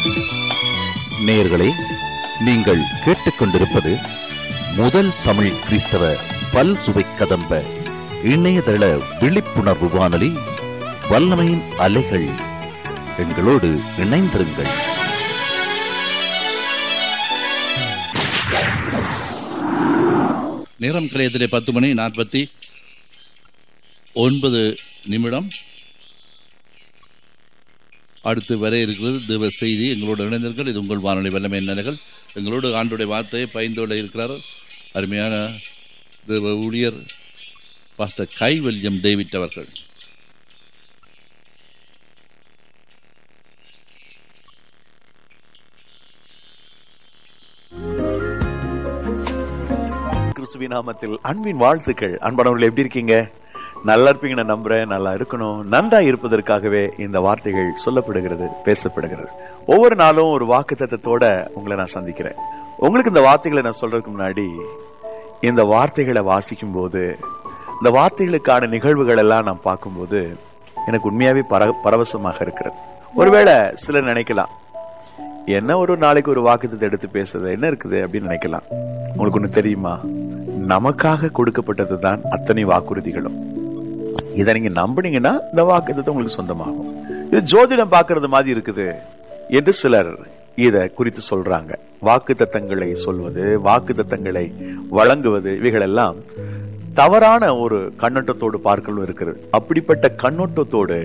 நேயர்களே நீங்கள் கேட்டுக்கொண்டிருப்பது முதல் தமிழ் கிறிஸ்தவ பல் சுவை கதம்ப இணையதள விழிப்புணர்வு வானொலி வல்லமையின் அலைகள் எங்களோடு இணைந்திருங்கள் நேரம் கலையத்திலே பத்து மணி நாற்பத்தி ஒன்பது நிமிடம் அடுத்து வர இருக்கிறது தேவ செய்தி எங்களோடு இணைந்தீர்கள் இது உங்கள் வானொலி வல்லமை நிலைகள் எங்களோடு ஆண்டுடைய வார்த்தையை பயந்தோட இருக்கிறார் அருமையான தேவ ஊழியர் பாஸ்டர் கை வில்லியம் டேவிட் அவர்கள் கிறிஸ்துவின் நாமத்தில் அன்பின் வாழ்த்துக்கள் அன்பானவர்கள் எப்படி இருக்கீங்க நல்லா இருப்பீங்க நான் நம்புறேன் நல்லா இருக்கணும் நன்றா இருப்பதற்காகவே இந்த வார்த்தைகள் சொல்லப்படுகிறது பேசப்படுகிறது ஒவ்வொரு நாளும் ஒரு வாக்கு தத்தத்தோட உங்களை நான் சந்திக்கிறேன் உங்களுக்கு இந்த வார்த்தைகளை நான் சொல்றதுக்கு முன்னாடி இந்த வார்த்தைகளை வாசிக்கும் போது இந்த வார்த்தைகளுக்கான நிகழ்வுகள் எல்லாம் நான் பார்க்கும்போது எனக்கு உண்மையாவே பர பரவசமாக இருக்கிறது ஒருவேளை சிலர் நினைக்கலாம் என்ன ஒரு நாளைக்கு ஒரு வாக்குத்தத்தை எடுத்து பேசுறது என்ன இருக்குது அப்படின்னு நினைக்கலாம் உங்களுக்கு ஒண்ணு தெரியுமா நமக்காக கொடுக்கப்பட்டது தான் அத்தனை வாக்குறுதிகளும் இதை நீங்க நம்புனீங்கன்னா இந்த வாக்குத்தத்தை உங்களுக்கு சொந்தமாகும் இது ஜோதிடம் பார்க்கறது மாதிரி இருக்குது என்று சிலர் இத குறித்து சொல்றாங்க வாக்கு தத்தங்களை சொல்வது வாக்கு தத்தங்களை வழங்குவது இவைகளெல்லாம் தவறான ஒரு கண்ணோட்டத்தோடு பார்க்கலும் இருக்கிறது அப்படிப்பட்ட கண்ணோட்டத்தோடு